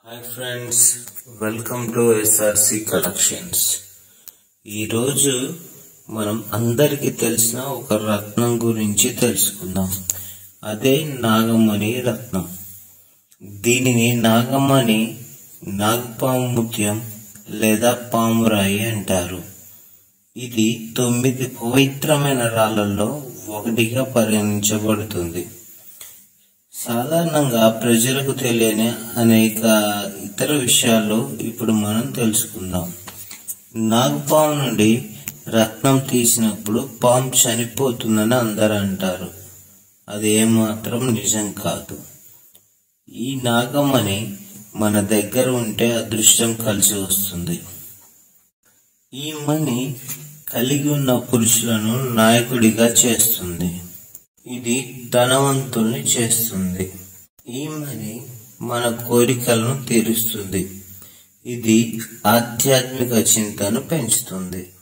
hi friends welcome to SRC collections ఈరోజు మనం అందరికీ తెలిసిన ఒక రత్నం గురించి తెలుసుకుందాం అదే నాగమణి రత్నం దీనిని నాగమణి నాగపాము ముత్యం లేదా పామురాయి అంటారు ఇది తొమ్మిది పవిత్రమైన రాళ్లలో ఒకటిగా పరిగణించబడుతుంది సాధారణంగా ప్రజలకు తెలియని అనేక ఇతర విషయాలు ఇప్పుడు మనం తెలుసుకుందాం నాగపాము నుండి రత్నం తీసినప్పుడు పాము చనిపోతుందని అందరూ అంటారు అది ఏమాత్రం నిజం కాదు ఈ నాగమణి మన దగ్గర ఉంటే అదృష్టం కలిసి వస్తుంది ఈ మణి కలిగి ఉన్న పురుషులను నాయకుడిగా చేస్తుంది ఇది ధనవంతుల్ని చేస్తుంది ఈ మని మన కోరికలను తీరుస్తుంది ఇది ఆధ్యాత్మిక చింతను పెంచుతుంది